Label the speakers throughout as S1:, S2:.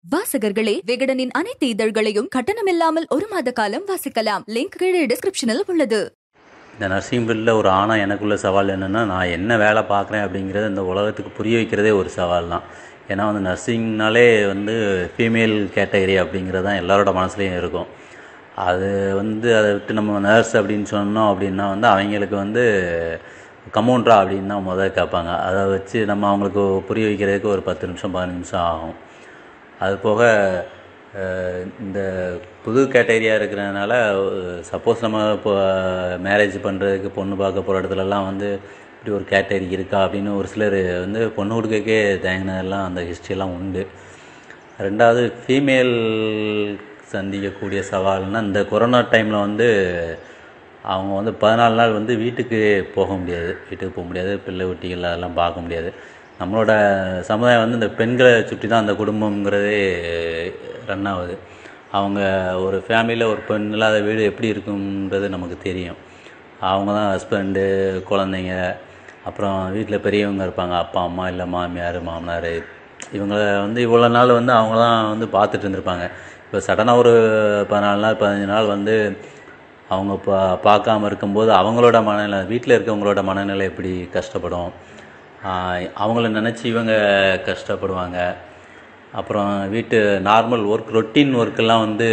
S1: வாசகர்களே விகடனின் அனைத்து இதழ்களையும் கட்டணமில்லாமல் ஒரு மாத காலம் வாசிக்கலாம் லிங்க் கீழே டிஸ்கிரிப்ஷனில் உள்ளது
S2: இந்த நர்சிங் ஃபீல்டில் ஒரு ஆணாக எனக்குள்ள சவால் என்னென்னா நான் என்ன வேலை பார்க்குறேன் அப்படிங்கிறத இந்த உலகத்துக்கு புரிய வைக்கிறதே ஒரு சவால் தான் ஏன்னா வந்து நர்சிங்னாலே வந்து ஃபீமேல் கேட்டகரி அப்படிங்கிறது தான் எல்லாரோட மனசுலையும் இருக்கும் அது வந்து அதை விட்டு நம்ம நர்ஸ் அப்படின்னு சொன்னோம் அப்படின்னா வந்து அவங்களுக்கு வந்து கமௌண்ட்ரா அப்படின்னு தான் முதல் கேட்பாங்க அதை வச்சு நம்ம அவங்களுக்கு புரிய வைக்கிறதுக்கு ஒரு பத்து நிமிஷம் பதினஞ்சு நிமிஷம் ஆகும் அது போக அஹ், இந்த புது கேட்டகரியாக இருக்கிறதுனால சப்போஸ் நம்ம இப்போ மேரேஜ் பண்ணுறதுக்கு பொண்ணு பார்க்க போகிற இடத்துலலாம் வந்து இப்படி ஒரு கேட்டகரி இருக்கா அப்படின்னு ஒரு சிலர் வந்து பொண்ணு கொடுக்கக்கே தயங்கினதெல்லாம் அந்த ஹிஸ்ட்ரியெல்லாம் உண்டு ரெண்டாவது ஃபீமேல் சந்திக்கக்கூடிய சவால்னால் இந்த கொரோனா டைமில் வந்து அவங்க வந்து பதினாலு நாள் வந்து வீட்டுக்கு போக முடியாது வீட்டுக்கு போக முடியாது பிள்ளை குட்டிகள் அதெல்லாம் பார்க்க முடியாது நம்மளோட சமுதாயம் வந்து இந்த பெண்களை சுற்றி தான் அந்த குடும்பங்கிறதே ரன் ஆகுது அவங்க ஒரு ஃபேமிலியில் ஒரு பெண் இல்லாத வீடு எப்படி இருக்குன்றது நமக்கு தெரியும் அவங்க தான் ஹஸ்பண்டு குழந்தைங்க அப்புறம் வீட்டில் பெரியவங்க இருப்பாங்க அப்பா அம்மா இல்லை மாமியார் மாமனார் இவங்கள வந்து இவ்வளோ நாள் வந்து அவங்க தான் வந்து பார்த்துட்டு இருந்திருப்பாங்க இப்போ சடனாக ஒரு பதினாலு நாள் பதினஞ்சு நாள் வந்து அவங்க பா பார்க்காம இருக்கும்போது அவங்களோட மனநிலை வீட்டில் இருக்கவங்களோட மனநிலை எப்படி கஷ்டப்படும் ஆஹ் அவங்கள நினச்சி இவங்க கஷ்டப்படுவாங்க அப்புறம் வீட்டு நார்மல் ஒர்க் ரொட்டீன் ஒர்க்கெல்லாம் வந்து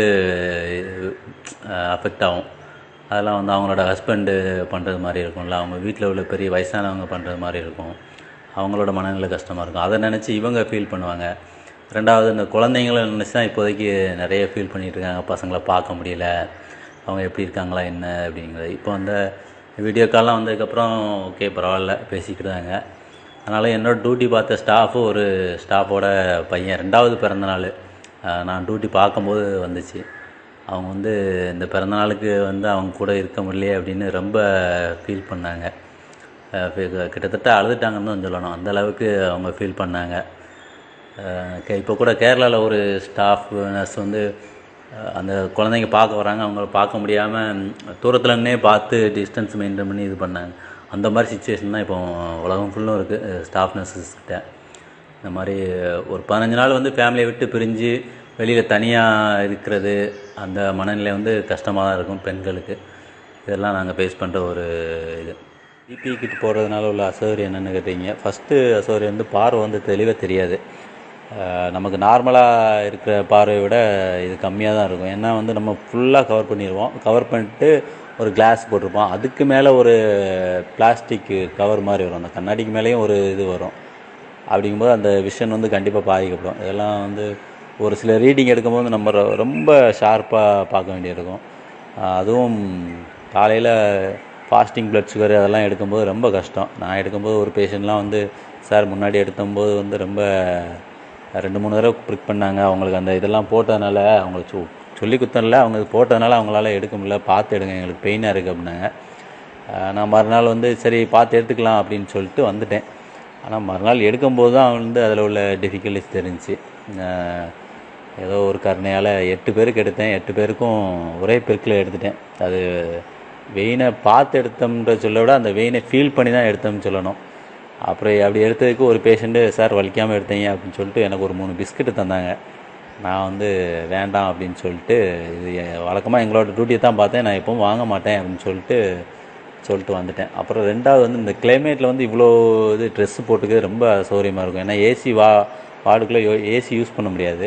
S2: அஃபெக்ட் ஆகும் அதெல்லாம் வந்து அவங்களோட ஹஸ்பண்டு பண்ணுறது மாதிரி இருக்கும்ல அவங்க வீட்டில் உள்ள பெரிய வயசானவங்க பண்ணுறது மாதிரி இருக்கும் அவங்களோட மனநிலை கஷ்டமாக இருக்கும் அதை நினச்சி இவங்க ஃபீல் பண்ணுவாங்க ரெண்டாவது இந்த குழந்தைங்கள நினச்சி தான் இப்போதைக்கு நிறைய ஃபீல் பண்ணிகிட்டு இருக்காங்க பசங்களை பார்க்க முடியல அவங்க எப்படி இருக்காங்களா என்ன அப்படிங்கிறது இப்போ அந்த வீடியோ கால்லாம் வந்ததுக்கப்புறம் ஓகே பரவாயில்ல பேசிக்கிட்டாங்க அதனால் என்னோட டியூட்டி பார்த்த ஸ்டாஃபு ஒரு ஸ்டாஃபோட பையன் ரெண்டாவது பிறந்த நாள் நான் டியூட்டி பார்க்கும்போது வந்துச்சு அவங்க வந்து இந்த பிறந்த நாளுக்கு வந்து அவங்க கூட இருக்க முடியலையே அப்படின்னு ரொம்ப ஃபீல் பண்ணாங்க அஹ் ஃபி- கிட்டத்தட்ட அழுதுட்டாங்கன்னு தான் சொல்லணும் அந்த அளவுக்கு அவங்க ஃபீல் பண்ணாங்க இப்போ கூட கேரளாவில் ஒரு ஸ்டாஃப் நர்ஸ் வந்து அஹ், அந்த குழந்தைங்க பார்க்க வராங்க அவங்கள பார்க்க முடியாமல் தூரத்துலன்னே பார்த்து டிஸ்டன்ஸ் மெயின்டைன் பண்ணி இது பண்ணாங்க அந்த மாதிரி சுச்சுவேஷன் தான் இப்போ உலகம் ஃபுல்லும் இருக்குது ஸ்டாஃப் நர்சஸ் கிட்ட இந்த மாதிரி ஒரு பதினஞ்சு நாள் வந்து ஃபேமிலியை விட்டு பிரிஞ்சு வெளியில் தனியாக இருக்கிறது அந்த மனநிலை வந்து கஷ்டமாக தான் இருக்கும் பெண்களுக்கு இதெல்லாம் நாங்கள் ஃபேஸ் பண்ணுற ஒரு இது பிபி கிட் போடுறதுனால உள்ள அசௌகரியம் என்னென்னு கேட்டீங்க ஃபஸ்ட்டு அசௌகரியம் வந்து பார்வை வந்து தெளிவாக தெரியாது அஹ் நமக்கு நார்மலாக இருக்கிற பார்வையை விட இது கம்மியாக தான் இருக்கும் ஏன்னா வந்து நம்ம ஃபுல்லாக கவர் பண்ணிடுவோம் கவர் பண்ணிட்டு ஒரு கிளாஸ் போட்டிருப்போம் அதுக்கு மேலே ஒரு பிளாஸ்டிக் கவர் மாதிரி வரும் அந்த கண்ணாடிக்கு மேலேயும் ஒரு இது வரும் அப்படிங்கும்போது அந்த விஷன் வந்து கண்டிப்பாக பாதிக்கப்படும் இதெல்லாம் வந்து ஒரு சில ரீடிங் எடுக்கும்போது நம்ம ரொ- ரொம்ப ஷார்ப்பாக பார்க்க வேண்டியிருக்கும் ஆஹ் அதுவும் காலையில் ஃபாஸ்டிங் பிளட் சுகர் அதெல்லாம் எடுக்கும்போது ரொம்ப கஷ்டம் நான் எடுக்கும்போது ஒரு பேஷண்ட்லாம் வந்து சார் முன்னாடி எடுக்கும்போது வந்து ரொம்ப ரெண்டு மூணு தடவை ப்ரிக் பண்ணாங்க அவங்களுக்கு அந்த இதெல்லாம் போட்டதுனால அவங்களுக்கு சொ- சொல்லி குத்தனில் அவங்க இது போட்டதுனால அவங்களால எடுக்க முடியல பார்த்து எடுங்க எங்களுக்கு பெயினாக இருக்குது அப்படின்னாங்க ஆஹ் நான் மறுநாள் வந்து சரி பார்த்து எடுத்துக்கலாம் அப்படின்னு சொல்லிட்டு வந்துட்டேன் ஆனால் மறுநாள் எடுக்கும்போது தான் வந்து அதில் உள்ள டிஃபிகல்ட்டிஸ் தெரிஞ்சுச்சு ஆஹ் ஏதோ ஒரு கருணையால் எட்டு பேருக்கு எடுத்தேன் எட்டு பேருக்கும் ஒரே பெருக்கில் எடுத்துட்டேன் அது வெயினை பார்த்து எடுத்தோம்ன்ற சொல்ல விட அந்த வெயினை ஃபீல் பண்ணி தான் எடுத்தோம்னு சொல்லணும் அப்புறம் அப்படி எடுத்ததுக்கு ஒரு பேஷண்ட்டு சார் வலிக்காமல் எடுத்தீங்க அப்படின்னு சொல்லிட்டு எனக்கு ஒரு மூணு பிஸ்கட்டு தந்தாங்க நான் வந்து வேண்டாம் அப்படின்னு சொல்லிட்டு இது வழக்கமாக எங்களோட டியூட்டியை தான் பார்த்தேன் நான் எப்பவும் வாங்க மாட்டேன் அப்படின்னு சொல்லிட்டு சொல்லிட்டு வந்துட்டேன் அப்புறம் ரெண்டாவது வந்து இந்த கிளைமேட்டில் வந்து இவ்வளோ இது ட்ரெஸ்ஸு போட்டுக்கிறது ரொம்ப சௌகரியமாக இருக்கும் ஏன்னா ஏசி வா வார்டுக்குள்ளே ஏசி யூஸ் பண்ண முடியாது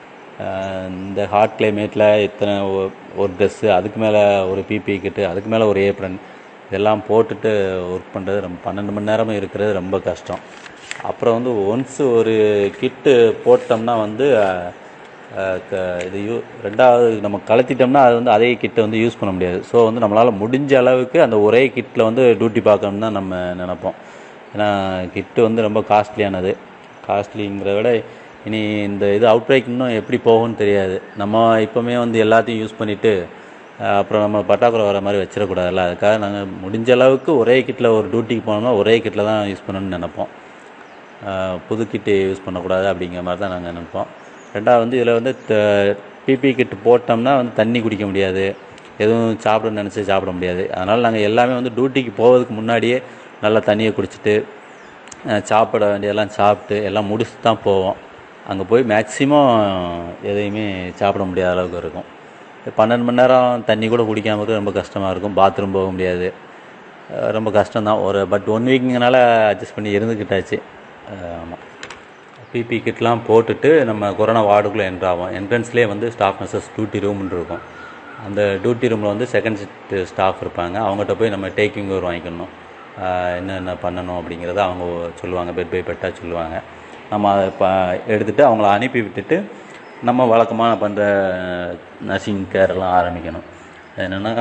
S2: ஆஹ் இந்த ஹாட் கிளைமேட்டில் இத்தனை ஒ- ஒரு ட்ரெஸ்ஸு அதுக்கு மேலே ஒரு பிபி கிட்டு அதுக்கு மேலே ஒரு ஏப்ரன் இதெல்லாம் போட்டுட்டு ஒர்க் பண்ணுறது ரொம்ப பன்னெண்டு மணி நேரமும் இருக்கிறது ரொம்ப கஷ்டம் அப்புறம் வந்து ஒன்ஸ் ஒரு கிட்டு போட்டோம்னா வந்து ஆஹ், ஆஹ், க- இது யூ ரெண்டாவது நம்ம கலத்திட்டோம்னா அது வந்து அதே கிட்டை வந்து யூஸ் பண்ண முடியாது ஸோ வந்து நம்மளால் முடிஞ்ச அளவுக்கு அந்த ஒரே கிட்டில் வந்து டியூட்டி பார்க்கணும்னு தான் நம்ம நினைப்போம் ஏன்னா கிட்டு வந்து ரொம்ப காஸ்ட்லியானது காஸ்ட்லிங்கிறத விட இனி இந்த இது அவுட் பிரேக் இன்னும் எப்படி போகும்னு தெரியாது நம்ம இப்போவுமே வந்து எல்லாத்தையும் யூஸ் பண்ணிவிட்டு அப்புறம் நம்ம பட்டாக்குறை வர மாதிரி வச்சிடக்கூடாதுல்ல அதுக்காக நாங்கள் முடிஞ்ச அளவுக்கு ஒரே கிட்டில் ஒரு டியூட்டிக்கு போனோம்னா ஒரே கிட்டில் தான் யூஸ் பண்ணணும்னு நினைப்போம் ஆஹ் புது கிட்டு யூஸ் பண்ணக்கூடாது அப்படிங்கிற மாதிரி தான் நாங்கள் நினைப்போம் ரெண்டாவது வந்து இதில் வந்து பிபி கிட் போட்டோம்னா வந்து தண்ணி குடிக்க முடியாது எதுவும் சாப்பிட நினச்சி சாப்பிட முடியாது அதனால் நாங்கள் எல்லாமே வந்து டியூட்டிக்கு போகிறதுக்கு முன்னாடியே நல்லா தண்ணியை குடிச்சிட்டு அஹ் சாப்பிட வேண்டியதெல்லாம் சாப்பிட்டு எல்லாம் முடிச்சுட்டு தான் போவோம் அங்கே போய் மேக்ஸிமம் எதையுமே சாப்பிட முடியாத அளவுக்கு இருக்கும் பன்னெண்டு மணி நேரம் தண்ணி கூட குடிக்காமல் இருக்க ரொம்ப கஷ்டமாக இருக்கும் பாத்ரூம் போக முடியாது அஹ் ரொம்ப கஷ்டம்தான் ஒரு பட் ஒன் வீக்குங்கனால அட்ஜஸ்ட் பண்ணி இருந்துக்கிட்டாச்சு ஆமாம் பிபி கிட்லாம் போட்டுட்டு நம்ம கொரோனா வார்டுக்குள்ளே என்ட்ரு ஆகும் என்ட்ரன்ஸ்லேயே வந்து ஸ்டாஃப் நர்சஸ் டியூட்டி ரூம்னு இருக்கும் அந்த டியூட்டி ரூமில் வந்து செகண்ட் ஷிஃப்ட் ஸ்டாஃப் இருப்பாங்க அவங்ககிட்ட போய் நம்ம டேக்கிங் ஓவர் வாங்கிக்கணும் ஆஹ் என்னென்ன பண்ணணும் அப்படிங்கிறத அவங்க சொல்லுவாங்க பெட் பை பெட்டாக சொல்லுவாங்க நம்ம அதை ப எடுத்துகிட்டு அவங்கள அனுப்பி விட்டுட்டு நம்ம வழக்கமாக பண்ணுற நர்சிங் கேர்லாம் ஆரம்பிக்கணும் என்னென்னா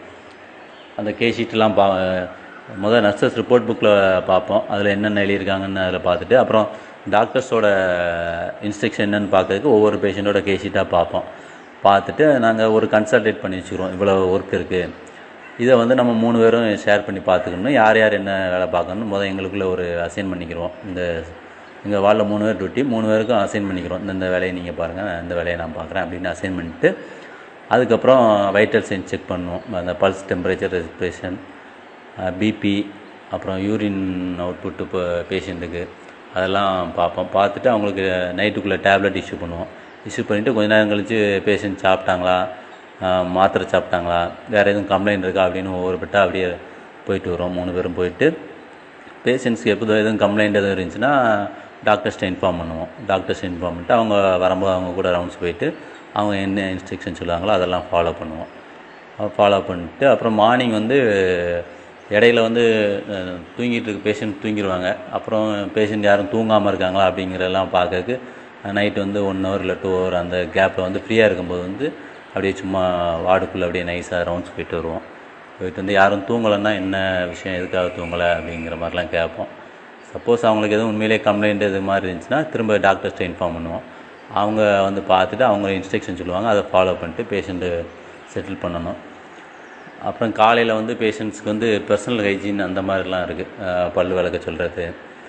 S2: அந்த கே ஷீட்லாம் பா முதல் நர்சஸ் ரிப்போர்ட் புக்கில் பார்ப்போம் அதில் என்னென்ன எழுதியிருக்காங்கன்னு அதில் பார்த்துட்டு அப்புறம் டாக்டர்ஸோட இன்ஸ்ட்ரக்ஷன் என்னென்னு பார்க்கறதுக்கு ஒவ்வொரு பேஷண்ட்டோட கே ஷீட்டாக பார்ப்போம் பார்த்துட்டு நாங்கள் ஒரு கன்சல்டேட் பண்ணி வச்சுக்கிறோம் இவ்வளோ ஒர்க் இருக்குது இதை வந்து நம்ம மூணு பேரும் ஷேர் பண்ணி பார்த்துக்கணும் யார் யார் என்ன வேலை பார்க்கணும் முதல் எங்களுக்குள்ளே ஒரு அசைன் பண்ணிக்கிறோம் இந்த எங்கள் வார்டில் மூணு பேர் டியூட்டி மூணு பேருக்கும் அசைன் பண்ணிக்கிறோம் இந்த இந்த வேலையை நீங்கள் பாருங்கள் இந்த வேலையை நான் பார்க்குறேன் அப்படின்னு அசைன் பண்ணிட்டு அதுக்கப்புறம் வைட்டல் சைன் செக் பண்ணுவோம் அந்த பல்ஸ் டெம்பரேச்சர் ரெஸ்பிரேஷன் பிபி அப்புறம் யூரின் அவுட்புட்டு இப்போ பேஷண்ட்டுக்கு அதெல்லாம் பார்ப்போம் பார்த்துட்டு அவங்களுக்கு நைட்டுக்குள்ளே டேப்லெட் இஷ்யூ பண்ணுவோம் இஷ்யூ பண்ணிவிட்டு கொஞ்ச நேரம் கழித்து பேஷண்ட் சாப்பிட்டாங்களா ஆஹ் மாத்திரை சாப்பிட்டாங்களா வேறு எதுவும் கம்ப்ளைண்ட் இருக்கா அப்படின்னு ஒவ்வொரு பெட்டாக அப்படியே போயிட்டு வரோம் மூணு பேரும் போயிட்டு பேஷண்ட்ஸ்க்கு எப்போ எதுவும் கம்ப்ளைண்ட் எதுவும் இருந்துச்சுன்னா டாக்டர்ஸ்ட்டை இன்ஃபார்ம் பண்ணுவோம் டாக்டர்ஸ் இன்ஃபார்ம் பண்ணிட்டு அவங்க வரும்போது அவங்க கூட ரவுண்ட்ஸ் போயிட்டு அவங்க என்ன இன்ஸ்ட்ரக்ஷன் சொல்லுவாங்களோ அதெல்லாம் ஃபாலோ பண்ணுவோம் ஃபாலோ பண்ணிட்டு அப்புறம் மார்னிங் வந்து இடையில வந்து அஹ், தூங்கிட்டு இருக்க பேஷண்ட் தூங்கிடுவாங்க அப்புறம் பேஷண்ட் யாரும் தூங்காமல் இருக்காங்களா அப்படிங்கிறதெல்லாம் பார்க்கறதுக்கு நைட்டு வந்து ஒன் ஹவர் இல்லை டூ ஹவர் அந்த கேப்பில் வந்து ஃப்ரீயாக இருக்கும்போது வந்து அப்படியே சும்மா வார்டுக்குள்ளே அப்படியே நைஸாக ரவுண்ட்ஸ் போயிட்டு வருவோம் போயிட்டு வந்து யாரும் தூங்கலைன்னா என்ன விஷயம் எதுக்காக தூங்கலை அப்படிங்கிற மாதிரிலாம் கேட்போம் சப்போஸ் அவங்களுக்கு எதுவும் உண்மையிலே கம்ப்ளைண்ட் இது மாதிரி இருந்துச்சுன்னா திரும்ப டாக்டர்ஸ்ட்டை இன்ஃபார்ம் பண்ணுவோம் அவங்க வந்து பார்த்துட்டு அவங்க இன்ஸ்ட்ரக்ஷன் சொல்லுவாங்க அதை ஃபாலோ பண்ணிட்டு பேஷண்ட்டு செட்டில் பண்ணணும் அப்புறம் காலையில் வந்து பேஷண்ட்ஸ்க்கு வந்து பர்சனல் ஹைஜீன் அந்த மாதிரிலாம் இருக்குது பல் விளக்க சொல்கிறது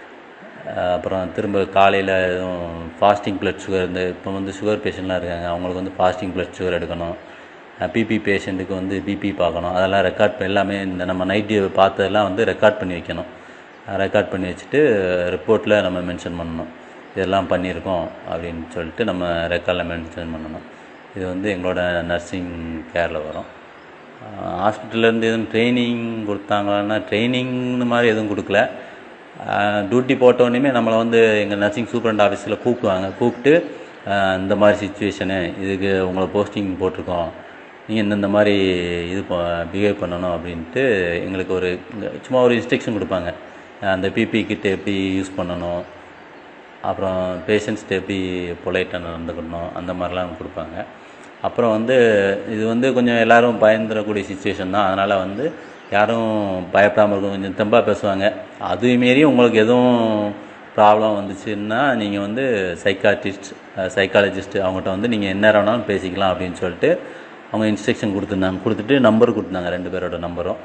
S2: அப்புறம் திரும்ப காலையில் எதுவும் ஃபாஸ்டிங் பிளட் சுகர் இந்த இப்போ வந்து சுகர் பேஷண்ட்லாம் இருக்காங்க அவங்களுக்கு வந்து ஃபாஸ்டிங் பிளட் சுகர் எடுக்கணும் பிபி பேஷண்ட்டுக்கு வந்து பிபி பார்க்கணும் அதெல்லாம் ரெக்கார்ட் பண்ணி எல்லாமே இந்த நம்ம நைட்டு பார்த்ததெல்லாம் வந்து ரெக்கார்ட் பண்ணி வைக்கணும் ரெக்கார்ட் பண்ணி வச்சுட்டு ரிப்போர்ட்டில் நம்ம மென்ஷன் பண்ணணும் இதெல்லாம் பண்ணியிருக்கோம் அப்படின்னு சொல்லிட்டு நம்ம ரெக்கார்டில் மென்ஷன் பண்ணணும் இது வந்து எங்களோட நர்சிங் கேரில் வரும் ஹாஸ்பிட்டல்லேருந்து எதுவும் ட்ரைனிங் கொடுத்தாங்கன்னா ட்ரைனிங்னு மாதிரி எதுவும் கொடுக்கல டியூட்டி போட்டோடனே நம்மளை வந்து எங்கள் நர்சிங் சூப்பரண்ட் ஆஃபீஸில் கூப்பிடுவாங்க கூப்பிட்டு ஆஹ் இந்த மாதிரி சுச்சுவேஷனு இதுக்கு உங்களை போஸ்டிங் போட்டிருக்கோம் நீங்கள் இந்தந்த மாதிரி இது பிஹேவ் பண்ணணும் அப்படின்ட்டு எங்களுக்கு ஒரு சும்மா ஒரு இன்ஸ்ட்ரக்ஷன் கொடுப்பாங்க அந்த பிபி கிட்ட எப்படி யூஸ் பண்ணணும் அப்புறம் பேஷண்ட்ஸ்ட்டு எப்படி பொலைட்டாக நடந்துக்கணும் அந்த மாதிரிலாம் கொடுப்பாங்க அப்புறம் வந்து இது வந்து கொஞ்சம் எல்லாரும் பயந்துடக்கூடிய சுச்சுவேஷன் தான் அதனால் வந்து யாரும் பயப்படாமல் இருக்கும் கொஞ்சம் தெம்பாக பேசுவாங்க அது மீறியும் உங்களுக்கு எதுவும் ப்ராப்ளம் வந்துச்சுன்னா நீங்கள் வந்து சைக்காட்ரிஸ்ட் சைக்காலஜிஸ்ட் அவங்ககிட்ட வந்து நீங்கள் என்ன வேணாலும் பேசிக்கலாம் அப்படின்னு சொல்லிட்டு அவங்க இன்ஸ்ட்ரக்ஷன் கொடுத்துருந்தாங்க கொடுத்துட்டு நம்பர் கொடுத்துருந்தாங்க ரெண்டு பேரோட நம்பரும்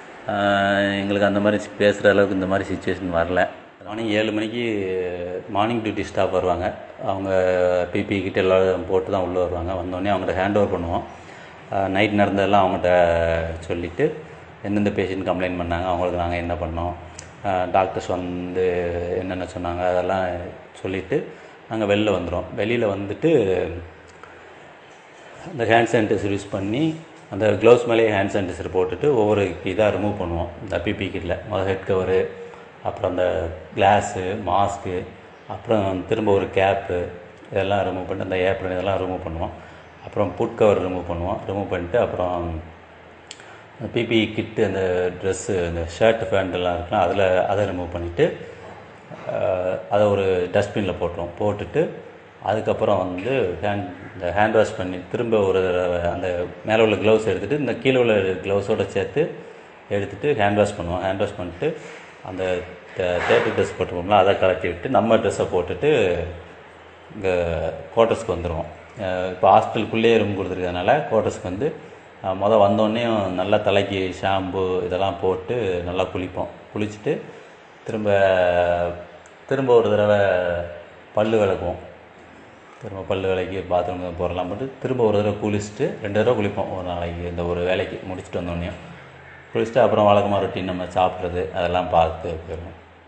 S2: ஆஹ் எங்களுக்கு அந்த மாதிரி பேசுகிற அளவுக்கு இந்த மாதிரி சுச்சுவேஷன் வரல மார்னிங் ஏழு மணிக்கு மார்னிங் டியூட்டி ஸ்டாஃப் வருவாங்க அவங்க பிபி கிட்ட எல்லாம் போட்டு தான் உள்ளே வருவாங்க வந்தோடனே அவங்கள்ட்ட ஹேண்ட் ஓவர் பண்ணுவோம் நைட் நடந்ததெல்லாம் அவங்கள்ட்ட சொல்லிவிட்டு எந்தெந்த பேஷண்ட் கம்ப்ளைண்ட் பண்ணாங்க அவங்களுக்கு நாங்கள் என்ன பண்ணோம் டாக்டர்ஸ் வந்து என்னென்ன சொன்னாங்க அதெல்லாம் சொல்லிவிட்டு நாங்கள் வெளில வந்துடுவோம் வெளியில் வந்துட்டு அந்த ஹேண்ட் சானிடைசர் யூஸ் பண்ணி அந்த க்ளவுஸ் மேலேயே ஹேண்ட் சானிடைசர் போட்டுட்டு ஒவ்வொரு இதாக ரிமூவ் பண்ணுவோம் இந்த பிபி கிட்டில் முதல் ஹெட் கவரு அப்புறம் அந்த கிளாஸு மாஸ்க்கு அப்புறம் திரும்ப ஒரு கேப்பு இதெல்லாம் ரிமூவ் பண்ணிட்டு அந்த ஏப்ரன் இதெல்லாம் ரிமூவ் பண்ணுவோம் அப்புறம் புட் கவர் ரிமூவ் பண்ணுவோம் ரிமூவ் பண்ணிட்டு அப்புறம் பிபி கிட்டு அந்த ட்ரெஸ்ஸு அந்த ஷர்ட் பேண்ட் எல்லாம் இருக்கலாம் அதில் அதை ரிமூவ் பண்ணிவிட்டு அதை ஒரு டஸ்ட்பினில் போட்டுருவோம் போட்டுட்டு அதுக்கப்புறம் வந்து ஹேண்ட் இந்த ஹேண்ட் வாஷ் பண்ணி திரும்ப ஒரு தடவை அந்த மேலே உள்ள க்ளவுஸ் எடுத்துகிட்டு இந்த கீழே உள்ள க்ளவுஸோடு சேர்த்து எடுத்துகிட்டு ஹேண்ட் வாஷ் பண்ணுவோம் ஹேண்ட் வாஷ் பண்ணிட்டு அந்த தேட்டர் ட்ரெஸ் போட்டுருப்போம்ல அதை கலட்டி விட்டு நம்ம ட்ரெஸ்ஸை போட்டுட்டு இங்கே குவார்ட்டர்ஸ்க்கு வந்துடுவோம் இப்போ ஹாஸ்டலுக்குள்ளேயே ரூம் கொடுத்துருக்கறதுனால குவார்ட்டர்ஸ்க்கு வந்து மொதல் வந்தோடனே நல்லா தலைக்கு ஷாம்பு இதெல்லாம் போட்டு நல்லா குளிப்போம் குளிச்சுட்டு திரும்ப திரும்ப ஒரு தடவை பல் விளக்குவோம் திரும்ப பல் விலைக்கு பாத்ரூம் போகிறலாம் போட்டு திரும்ப ஒரு தடவை குளிச்சுட்டு ரெண்டு தடவை குளிப்போம் ஒரு நாளைக்கு இந்த ஒரு வேலைக்கு முடிச்சுட்டு வந்தோடனே குளிச்சுட்டு அப்புறம் வழக்கமாக ரொட்டீன் நம்ம சாப்பிட்றது அதெல்லாம் பார்த்து போயிடுவோம்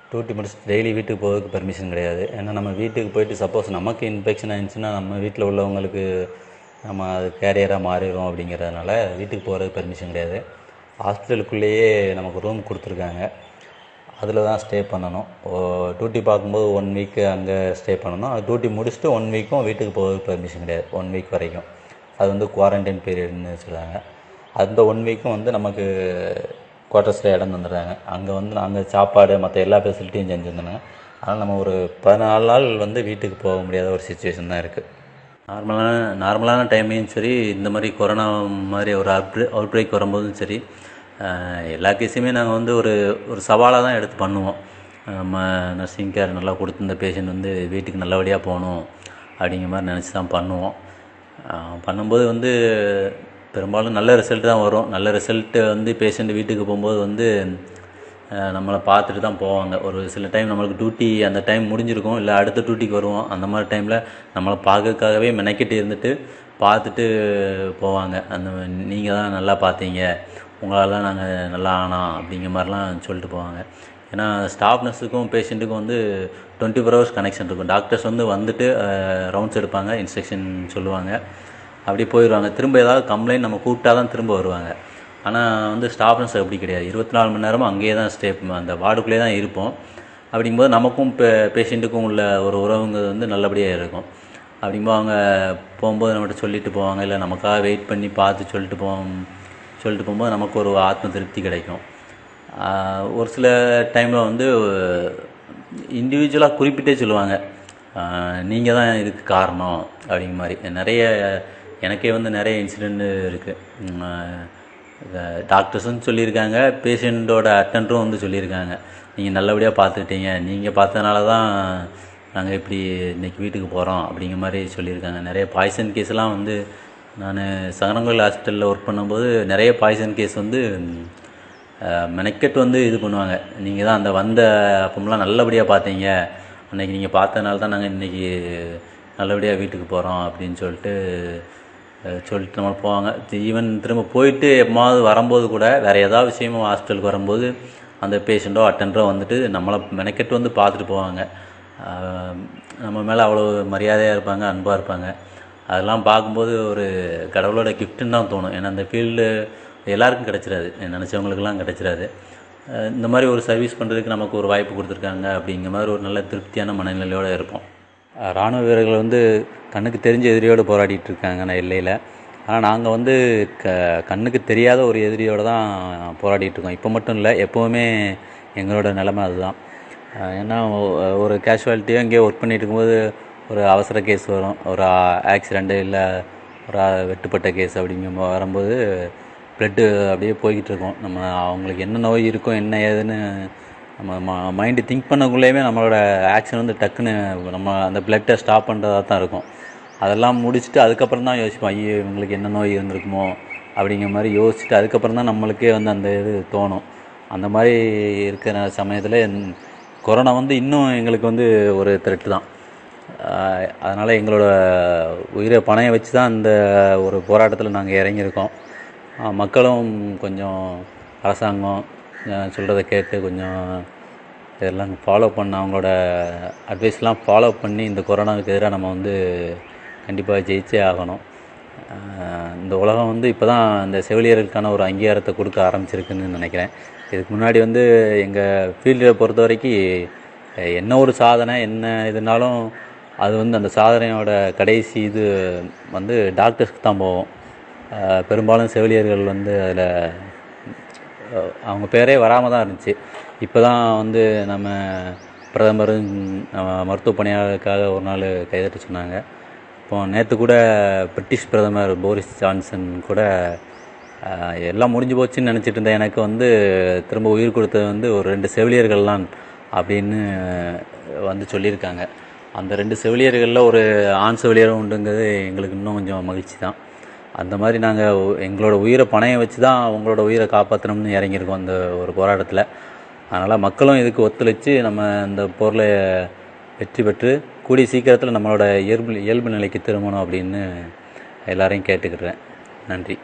S2: டியூட்டி முடிச்சுட்டு டெய்லி வீட்டுக்கு போகிறதுக்கு பெர்மிஷன் கிடையாது ஏன்னா நம்ம வீட்டுக்கு போயிட்டு சப்போஸ் நமக்கு இன்ஃபெக்ஷன் ஆயிருந்துச்சுன்னா நம்ம வீட்டில் உள்ளவங்களுக்கு நம்ம அது கேரியராக மாறிடும் அப்படிங்கிறதுனால வீட்டுக்கு போகிறதுக்கு பெர்மிஷன் கிடையாது ஹாஸ்பிட்டலுக்குள்ளேயே நமக்கு ரூம் கொடுத்துருக்காங்க அதில் தான் ஸ்டே பண்ணணும் டியூட்டி பார்க்கும்போது ஒன் வீக்கு அங்கே ஸ்டே பண்ணணும் அது டியூட்டி முடிச்சுட்டு ஒன் வீக்கும் வீட்டுக்கு போகிறதுக்கு பெர்மிஷன் கிடையாது ஒன் வீக் வரைக்கும் அது வந்து குவாரண்டைன் பீரியட்னு சொல்லுவாங்க அந்த ஒன் வீக்கும் வந்து நமக்கு குவார்ட்டர்ஸில் இடம் தந்துடுறாங்க அங்கே வந்து நாங்கள் சாப்பாடு மற்ற எல்லா ஃபெசிலிட்டியும் செஞ்சு தந்தாங்க அதனால் நம்ம ஒரு பதினாலு நாள் வந்து வீட்டுக்கு போக முடியாத ஒரு சுச்சுவேஷன் தான் இருக்குது நார்மலான நார்மலான டைம்லேயும் சரி இந்த மாதிரி கொரோனா மாதிரி ஒரு அவுட் அவுட் பிரேக் வரும்போதும் சரி அஹ், எல்லா கேஸையுமே நாங்கள் வந்து ஒரு ஒரு சவாலாக தான் எடுத்து பண்ணுவோம் நம்ம நர்சிங் கேர் நல்லா கொடுத்து இந்த பேஷண்ட் வந்து வீட்டுக்கு நல்லபடியாக போகணும் அப்படிங்கிற மாதிரி நினச்சி தான் பண்ணுவோம் அஹ், பண்ணும்போது வந்து பெரும்பாலும் நல்ல ரிசல்ட் தான் வரும் நல்ல ரிசல்ட்டு வந்து பேஷண்ட் வீட்டுக்கு போகும்போது வந்து அஹ், நம்மளை பார்த்துட்டு தான் போவாங்க ஒரு சில டைம் நம்மளுக்கு டியூட்டி அந்த டைம் முடிஞ்சிருக்கும் இல்லை அடுத்த டியூட்டிக்கு வருவோம் அந்த மாதிரி டைமில் நம்மளை பார்க்கறதுக்காகவே மெனக்கிட்டு இருந்துட்டு பார்த்துட்டு போவாங்க அந்த நீங்கள் தான் நல்லா பார்த்தீங்க உங்களால் தான் நாங்கள் நல்லா ஆனோம் அப்படிங்கிற மாதிரிலாம் சொல்லிட்டு போவாங்க ஏன்னா ஸ்டாஃப் நர்ஸுக்கும் பேஷண்ட்டுக்கும் வந்து டுவெண்ட்டி ஃபோர் ஹவர்ஸ் கனெக்ஷன் இருக்கும் டாக்டர்ஸ் வந்து வந்துட்டு ரவுண்ட்ஸ் எடுப்பாங்க இன்ஸ்ட்ரக்ஷன் சொல்லுவாங்க அப்படி போயிடுவாங்க திரும்ப ஏதாவது கம்ப்ளைண்ட் நம்ம கூப்பிட்டா தான் திரும்ப வருவாங்க ஆனால் வந்து ஸ்டாஃப் நர்ஸ் அப்படி கிடையாது இருபத்தி நாலு மணி நேரமும் அங்கேயே தான் ஸ்டே அந்த வார்டுக்குள்ளேயே தான் இருப்போம் அப்படிங்கும்போது நமக்கும் பே பேஷண்ட்டுக்கும் உள்ள ஒரு உறவுங்கிறது வந்து நல்லபடியாக இருக்கும் அப்படிங்கும்போது அவங்க போகும்போது நம்மகிட்ட சொல்லிட்டு போவாங்க இல்லை நமக்காக வெயிட் பண்ணி பார்த்து சொல்லிட்டு போவோம் சொல்லிட்டு போகும்போது நமக்கு ஒரு ஆத்ம திருப்தி கிடைக்கும் ஆஹ் ஒரு சில டைமில் வந்து இண்டிவிஜுவலாக குறிப்பிட்டே சொல்லுவாங்க நீங்கள் தான் இதுக்கு காரணம் அப்படிங்கிற மாதிரி நிறைய எனக்கே வந்து நிறைய இன்சிடெண்ட் இருக்குது டாக்டர்ஸும் சொல்லியிருக்காங்க பேஷண்ட்டோட அட்டன்ட்டும் வந்து சொல்லியிருக்காங்க நீங்கள் நல்லபடியாக பார்த்துக்கிட்டீங்க நீங்கள் பார்த்ததுனால தான் நாங்கள் இப்படி இன்னைக்கு வீட்டுக்கு போகிறோம் அப்படிங்கிற மாதிரி சொல்லியிருக்காங்க நிறைய பாய்சன் கேஸ்லாம் வந்து நான் சங்கரங்கோயில் ஹாஸ்பிட்டலில் ஒர்க் பண்ணும்போது நிறைய பாய்சன் கேஸ் வந்து அஹ், மெனக்கெட்டு வந்து இது பண்ணுவாங்க நீங்கள் தான் அந்த வந்த அப்பமெல்லாம் நல்லபடியாக பார்த்தீங்க அன்னைக்கு நீங்கள் பார்த்ததுனால தான் நாங்கள் இன்றைக்கி நல்லபடியாக வீட்டுக்கு போகிறோம் அப்படின்னு சொல்லிட்டு அஹ், சொல்லிட்டு நம்ம போவாங்க ஈவன் திரும்ப போயிட்டு எப்போது வரும்போது கூட வேறு ஏதாவது விஷயமா ஹாஸ்பிட்டலுக்கு வரும்போது அந்த பேஷண்ட்டோ அட்டண்டரோ வந்துட்டு நம்மளை மெனக்கெட்டு வந்து பார்த்துட்டு போவாங்க அஹ், நம்ம மேலே அவ்வளோ மரியாதையாக இருப்பாங்க அன்பாக இருப்பாங்க அதெல்லாம் பார்க்கும்போது ஒரு கடவுளோட கிஃப்ட்டுன்னு தான் தோணும் ஏன்னா அந்த ஃபீல்டு எல்லாருக்கும் கிடச்சிடாது நினச்சவங்களுக்கெல்லாம் கிடச்சிடாது அஹ் இந்த மாதிரி ஒரு சர்வீஸ் பண்ணுறதுக்கு நமக்கு ஒரு வாய்ப்பு கொடுத்துருக்காங்க அப்படிங்கிற மாதிரி ஒரு நல்ல திருப்தியான மனநிலையோடு இருப்போம் அஹ் ராணுவ வீரர்கள் வந்து கண்ணுக்கு தெரிஞ்ச எதிரியோடு போராடிட்டு இருக்காங்க நான் எல்லையில் ஆனால் நாங்கள் வந்து க கண்ணுக்கு தெரியாத ஒரு எதிரியோடு தான் போராடிட்டு இருக்கோம் இப்போ மட்டும் இல்லை எப்போவுமே எங்களோட நிலைமை அதுதான் அஹ் ஏன்னா ஒ- ஒரு கேஷுவாலிட்டியாக இங்கே ஒர்க் பண்ணிட்டு இருக்கும்போது ஒரு அவசர கேஸ் வரும் ஒரு ஆக்சிடெண்ட்டு இல்லை ஒரு வெட்டுப்பட்ட கேஸ் அப்படிங்கும் வரும்போது ப்ளட்டு அப்படியே போய்கிட்டு இருக்கும் நம்ம அவங்களுக்கு என்ன நோய் இருக்கும் என்ன ஏதுன்னு நம்ம ம மைண்டு திங்க் பண்ணக்குள்ளேயுமே நம்மளோட ஆக்ஷன் வந்து டக்குன்னு நம்ம அந்த பிளட்டை ஸ்டாப் பண்ணுறதா தான் இருக்கும் அதெல்லாம் முடிச்சுட்டு அதுக்கப்புறம் தான் யோசிப்போம் ஐயோ இவங்களுக்கு என்ன நோய் இருந்திருக்குமோ அப்படிங்கிற மாதிரி யோசிச்சுட்டு அதுக்கப்புறம் தான் நம்மளுக்கே வந்து அந்த இது தோணும் அந்த மாதிரி இருக்கிற சமயத்தில் கொரோனா வந்து இன்னும் எங்களுக்கு வந்து ஒரு த்ரெட்டு தான் அதனால் எங்களோட உயிரை பணைய வச்சு தான் இந்த ஒரு போராட்டத்தில் நாங்கள் இறங்கியிருக்கோம் ஆஹ் மக்களும் கொஞ்சம் அரசாங்கம் சொல்கிறத கேட்டு கொஞ்சம் இதெல்லாம் ஃபாலோ பண்ண அவங்களோட அட்வைஸ்லாம் ஃபாலோ பண்ணி இந்த கொரோனாவுக்கு எதிராக நம்ம வந்து கண்டிப்பாக ஜெயிச்சே ஆகணும் ஆஹ் இந்த உலகம் வந்து இப்போ தான் இந்த செவிலியர்களுக்கான ஒரு அங்கீகாரத்தை கொடுக்க ஆரம்பிச்சிருக்குன்னு நினைக்கிறேன் இதுக்கு முன்னாடி வந்து எங்கள் ஃபீல்டில் பொறுத்த வரைக்கும் என்ன ஒரு சாதனை என்ன இதுனாலும் அது வந்து அந்த சாதனையோட கடைசி இது வந்து டாக்டர்ஸ்க்கு தான் போகும் ஆஹ் பெரும்பாலும் செவிலியர்கள் வந்து அதில் அவங்க பேரே வராமல் தான் இருந்துச்சு இப்போ தான் வந்து நம்ம பிரதமரும் நம்ம மருத்துவ பணியாளருக்காக ஒரு நாள் கைதட்ட சொன்னாங்க இப்போ நேற்று கூட பிரிட்டிஷ் பிரதமர் போரிஸ் ஜான்சன் கூட ஆஹ், எல்லாம் முடிஞ்சு போச்சுன்னு நினச்சிட்டு இருந்த எனக்கு வந்து திரும்ப உயிர் கொடுத்தது வந்து ஒரு ரெண்டு செவிலியர்கள்லாம் அப்படின்னு வந்து சொல்லியிருக்காங்க அந்த ரெண்டு செவிலியர்களில் ஒரு ஆண் செவிலியரும் உண்டுங்கிறது எங்களுக்கு இன்னும் கொஞ்சம் மகிழ்ச்சி தான் அந்த மாதிரி நாங்கள் எங்களோட உயிரை பணைய வச்சு தான் அவங்களோட உயிரை காப்பாற்றணும்னு இறங்கியிருக்கோம் அந்த ஒரு போராட்டத்தில் அதனால் மக்களும் இதுக்கு ஒத்துழைச்சு நம்ம இந்த போரில் வெற்றி பெற்று கூடிய சீக்கிரத்தில் நம்மளோட இயல்பு இயல்பு நிலைக்கு திரும்பணும் அப்படின்னு எல்லாரையும் கேட்டுக்கிறேன் நன்றி